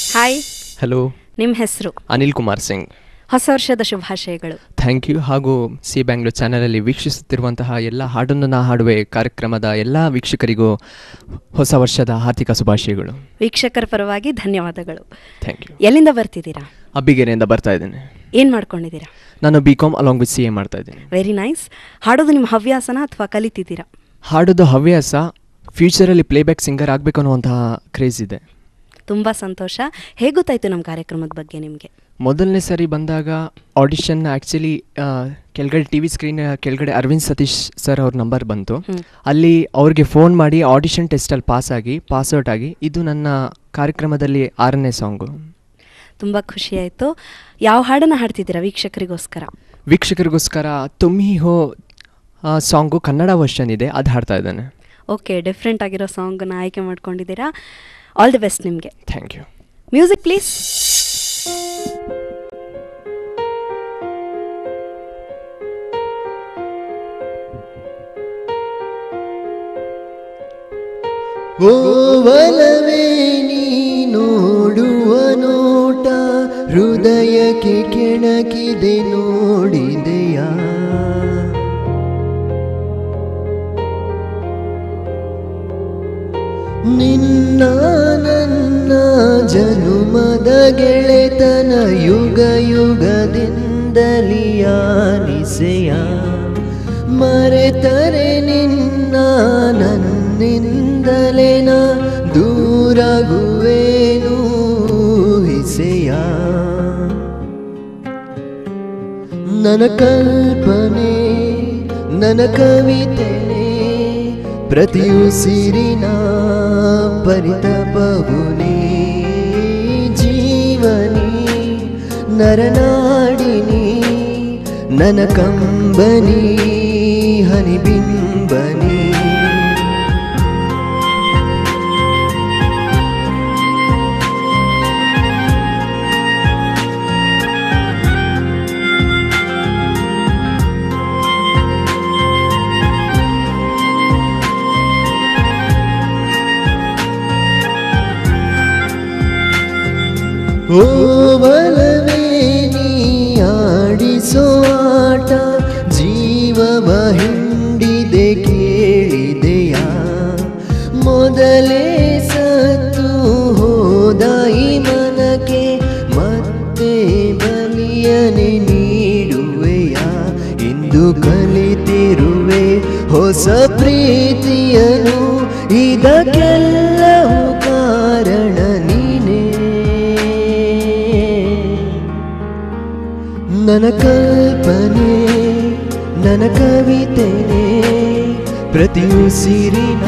Hi hello ನಿಮ್ಮ ಹೆಸರು ಅನಿಲ್ ಕುಮಾರ್ ಸಿಂಗ್ ಹೊಸ ವರ್ಷದ ಶುಭಾಶಯಗಳು ಥ್ಯಾಂಕ್ ಯು ಹಾಗೂ ಸಿ ಬ್ಯಾಂಗ್ಳೂರ್ ಚಾನಲಲ್ಲಿ ವೀಕ್ಷಿಸುತ್ತಿರುವಂತಹ ಎಲ್ಲ ಹಾಡನ್ನು ನಾ ಹಾಡುವೆ ಕಾರ್ಯಕ್ರಮದ ಎಲ್ಲ ವೀಕ್ಷಕರಿಗೂ ಹೊಸ ವರ್ಷದ ಆರ್ಥಿಕ ಶುಭಾಶಯಗಳು ವೀಕ್ಷಕರ ಪರವಾಗಿ ಧನ್ಯವಾದಗಳು ಥ್ಯಾಂಕ್ ಯು ಎಲ್ಲಿಂದ ಬರ್ತಿದ್ದೀರಾ ಅಬ್ಬಿಗೆರೆಯಿಂದ ಬರ್ತಾ ಇದ್ದೇನೆ ಏನು ಮಾಡ್ಕೊಂಡಿದ್ದೀರಾ ನಾನು B Com along with C A ಮಾಡ್ತಾ ಇದ್ದೀನಿ ವೆರಿ ನೈಸ್ ಹಾಡೋದು ನಿಮ್ಮ ಹವ್ಯಾಸನ ಅಥವಾ ಕಲಿತಿದ್ದೀರಾ ಹಾಡೋದು ಹವ್ಯಾಸ ಫ್ಯೂಚರಲ್ಲಿ ಪ್ಲೇಬ್ಯಾಕ್ ಸಿಂಗರ್ ಆಗಬೇಕು ಅನ್ನುವಂತಹ ಕ್ರೇಜ್ ಇದೆ ತುಂಬ ಸಂತೋಷ ಹೇಗೆ ಗೊತ್ತಾಯಿತು ನಮ್ಮ ಕಾರ್ಯಕ್ರಮದ ಬಗ್ಗೆ ನಿಮಗೆ ಮೊದಲನೇ ಸರಿ ಬಂದಾಗ ಆಡಿಷನ್ ಆ್ಯಕ್ಚುಲಿ ಕೆಳಗಡೆ ಟಿ ವಿ ಸ್ಕ್ರೀನ್ ಕೆಳಗಡೆ ಅರವಿಂದ್ ಸತೀಶ್ ಸರ್ ಅವ್ರ ನಂಬರ್ ಬಂತು ಹ್ಮ್. ಅಲ್ಲಿ ಅವ್ರಿಗೆ ಫೋನ್ ಮಾಡಿ ಆಡಿಷನ್ ಟೆಸ್ಟಲ್ಲಿ ಪಾಸ್ ಆಗಿ ಪಾಸ್ಔಟ್ ಆಗಿ ಇದು ನನ್ನ ಕಾರ್ಯಕ್ರಮದಲ್ಲಿ ಆರನೇ ಸಾಂಗು ತುಂಬ ಖುಷಿಯಾಯಿತು ಯಾವ ಹಾಡನ್ನು ಹಾಡ್ತಿದ್ದೀರಾ ವೀಕ್ಷಕರಿಗೋಸ್ಕರ ವೀಕ್ಷಕರಿಗೋಸ್ಕರ ತುಮ್ಮಿ ಹೋ ಸಾಂಗು ಕನ್ನಡ ವರ್ಷನ್ ಇದೆ ಅದು ಹಾಡ್ತಾ ಇದ್ದಾನೆ ಓಕೆ ಡಿಫ್ರೆಂಟ್ ಆಗಿರೋ ಸಾಂಗನ್ನು ಆಯ್ಕೆ ಮಾಡ್ಕೊಂಡಿದ್ದೀರಾ ಆಲ್ ದಿ ಬೆಸ್ಟ್ ನಿಮಗೆ ಥ್ಯಾಂಕ್ ಯು ಮ್ಯೂಸಿಕ್ ಪ್ಲೀಸ್ ಓವಲವೇ ನೀ ನೋಡುವ ನೋಟ ಹೃದಯಕ್ಕೆ ಕೆಣಕಿದೆ ನೋಡಿದೆಯಾ ನಿನ್ನ ನನ್ನ ಜನುಮದ ಗೆಳೆತನ ಯುಗ ಯುಗದಿಂದಲಿಯಾನಿಸೆಯ ಮರೆತರೆ ನಿನ್ನ ನನ್ನಿಂದಲೇ ನಾ ದೂರಗುವೇನು ಹಿಸೆಯ ನನ್ನ ಕಲ್ಪನೆ ನನ್ನ ಕವಿತೆನೆ ಪ್ರತಿಯುಸಿರಿನ ಪರಿತಪವುನೇ ಜೀವನಿ ನರನಾಡಿನಿ ನನ್ನ ಕಂಬನಿ ಹನಿಬಿಂಬನಿ ಓವಲವೇ ನೀ ಆಡಿಸೋ ಆಟ ಜೀವವ ಹಿಂಡಿದೆ ಕೇಳಿದೆಯ ಮೊದಲೇ ಸತ್ತು ಹೋದ ಈ ಮನಕ್ಕೆ ಮತ್ತೆ ಬಲಿಯನೆ ನೀಡುವೆಯ ಇಂದು ಕಲಿತಿರುವೆ ಹೊಸ ಪ್ರೀತಿಯನು ಇದಕ್ಕೆಲ್ಲವೂ ಕಾರಣ ನೀನೇ ನನ್ನ ಕಲ್ಪನೆ ನನ್ನ ಕವಿತೆನೆ ಪ್ರತಿಯುಸಿರಿನ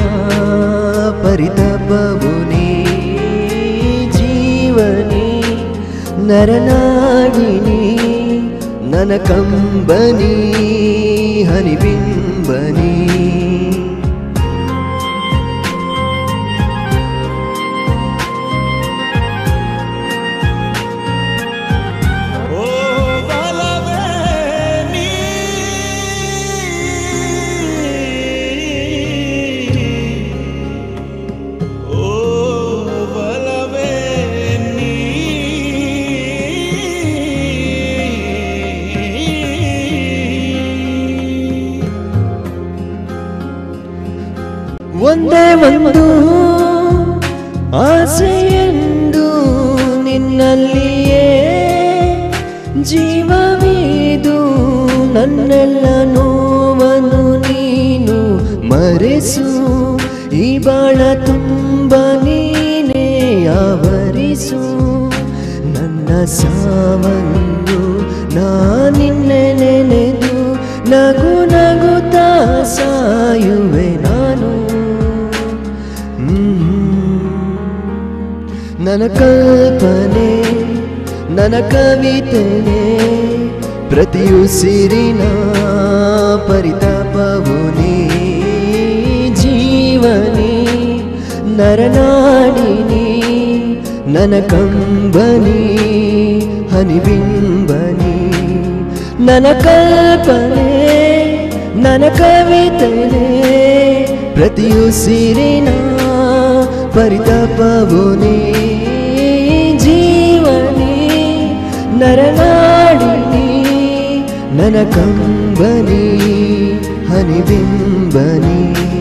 ಪರಿತಪವುನೇ ಜೀವನಿ ನರನಾಡಿನಿ ನನ್ನ ಕಂಬನಿ ಹನಿಬಿಂಬನಿ ಓ ಬಲವೇ ನೀ ಓ ಬಲವೇ ನೀ ಒಂದೇ ಒಂದು ಆಸೆಯೆಂದು ನಿನ್ನಲ್ಲಿಯೇ ಜೀವವಿದು ನನ್ನೆಲ್ಲ ನೋವನ್ನು ನೀನು ಮರೆಸು ಈ ಬಾಳ ತುಂಬ ನೀನೇ ಆವರಿಸು ನನ್ನ ಸಾವನ್ನು ನಾನಿನ್ನೆ ನೆನೆದು ನಗು ನಗುತ್ತಾ ಸಾಯುವೆ ನಾನು ಹ್ಮ್. ನನ್ನ ಕಲ್ಪನೆ ನನ್ನ ಕವಿತೆನೆ ಪ್ರತಿಯುಸಿರಿನ ಪರಿತಾಪವುನೇ ಜೀವನಿ ನರನಾಡಿನಿ ನನ್ನ ಕಂಬನಿ ಹನಿಬಿಂಬನಿ ನನ್ನ ಕಲ್ಪನೆ ನನ್ನ ಕವಿತೆನೆ ಪ್ರತಿಯುಸಿರಿನ ಪರಿತಾಪವುನೇ ಜೀ ನರನಾಡಿ ನನ್ನ ಕಂಬನಿ ಹನಿಬಿಂಬನಿ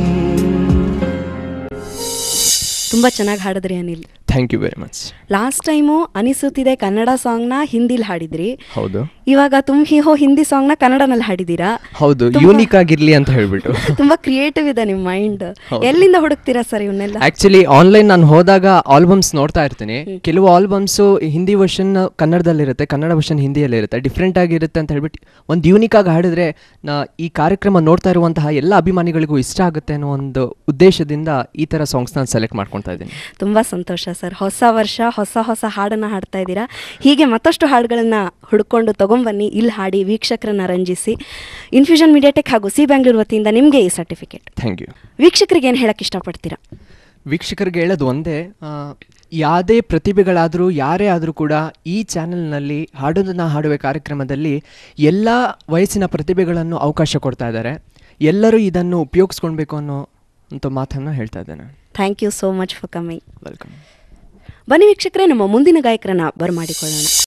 ತುಂಬ ಚೆನ್ನಾಗಿ ಹಾಡಿದ್ರಿ Anil thank you very much last time ಅನಿಸುತ್ತಿದೆ ಕನ್ನಡ ಸಾಂಗ್ನ ಹಿಂದಿಲಿ ಹಾಡಿದ್ರಿ ಹೌದು ಇವಾಗ ತುಮ್ ಹಿ ಹೋ ಹಿಂದಿ ಸಾಂಗ್ನ ಕನ್ನಡನಲ್ಲಿ ಹಾಡಿದ್ದೀರಾ ಹೌದು ತುಂಬಾ- ಯೂನಿಕ್ ಆಗಿರ್ಲಿ ಅಂತ ಹೇಳ್ಬಿಟ್ಟು ತುಂಬಾ ಕ್ರಿಯೇಟಿವ್ ಇದೆ ನಿಮ್ಮ ಮೈಂಡ್ ಹೌದು. ಎಲ್ಲಿಂದ ಹುಡುಕ್ತೀರಾ ಸರ್ ಇವನ್ನೆಲ್ಲ ಆಕ್ಚುಲಿ ಆನ್ಲೈನ್ ನಾನು ಹೋದಾಗ ಆಲ್ಬಮ್ಸ್ ನೋಡ್ತಾ ಇರ್ತೀನಿ ಕೆಲವು ಆಲ್ಬಮ್ಸು ಹಿಂದಿ ವರ್ಷನ್ ಕನ್ನಡದಲ್ಲಿರುತ್ತೆ ಕನ್ನಡ ವರ್ಷನ್ ಹಿಂದಿಯಲ್ಲಿರುತ್ತೆ ಡಿಫ್ರೆಂಟ್ ಆಗಿರುತ್ತೆ ಅಂತ ಹೇಳ್ಬಿಟ್ಟು ಒಂದು ಯೂನಿಕ್ ಆಗಿ ಹಾಡಿದ್ರೆ ನಾ ಈ ಕಾರ್ಯಕ್ರಮ ನೋಡ್ತಾ ಇರುವಂತಹ ಎಲ್ಲ ಅಭಿಮಾನಿಗಳಿಗೂ ಇಷ್ಟ ಆಗುತ್ತೆ ಅನ್ನೋ ಒಂದು ಉದ್ದೇಶದಿಂದ ಈ ಥರ ಸಾಂಗ್ಸ್ ನಾನು ಸೆಲೆಕ್ಟ್ ಮಾಡ್ಕೊತಾ ಇದ್ದೀನಿ ತುಂಬಾ ಸಂತೋಷ ಸರ್ ಹೊಸ ವರ್ಷ ಹೊಸ ಹೊಸ ಹಾಡನ್ನ ಹಾಡ್ತಾ ಇದ್ದೀರಾ ಹೀಗೆ ಮತ್ತಷ್ಟು ಹಾಡುಗಳನ್ನ ಹುಡ್ಕೊಂಡು ತಗೊಂಬನ್ನಿ ಇಲ್ಲಿ ಹಾಡಿ ವೀಕ್ಷಕರನ್ನ ರಂಜಿಸಿ ಇನ್ಫ್ಯೂಷನ್ ಮೀಡಿಯಾಟೆಕ್ ಹಾಗೂ ಸಿ ಬ್ಯಾಂಗ್ಳೂರ್ ವತಿಯಿಂದ ನಿಮಗೆ ಈ ಸರ್ಟಿಫಿಕೇಟ್ ಥ್ಯಾಂಕ್ ಯು ವೀಕ್ಷಕರಿಗೆ ಏನು ಹೇಳಕ್ ಇಷ್ಟಪಡ್ತೀರಾ ವೀಕ್ಷಕರಿಗೆ ಹೇಳೋದು ಒಂದೇ ಆ, ಯಾವುದೇ ಪ್ರತಿಭೆಗಳಾದರೂ ಯಾರೇ ಆದರೂ ಕೂಡ ಈ ಚಾನೆಲ್ನಲ್ಲಿ ಹಾಡೋದನ್ನ ಹಾಡುವೆ ಕಾರ್ಯಕ್ರಮದಲ್ಲಿ ಎಲ್ಲ ವಯಸ್ಸಿನ ಪ್ರತಿಭೆಗಳನ್ನು ಅವಕಾಶ ಕೊಡ್ತಾ ಇದ್ದಾರೆ ಎಲ್ಲರೂ ಇದನ್ನು ಉಪಯೋಗಿಸ್ಕೊಳ್ಬೇಕು ಅನ್ನೋ ಅಂತ ಮಾತನ್ನು ಹೇಳ್ತಾ ಇದ್ದೇನೆ thank you so much for coming welcome ಬನ್ನಿ ವೀಕ್ಷಕರೇ ನಮ್ಮ ಮುಂದಿನ ಗಾಯಕರನ್ನ ಬರಮಾಡಿಕೊಳ್ಳೋಣ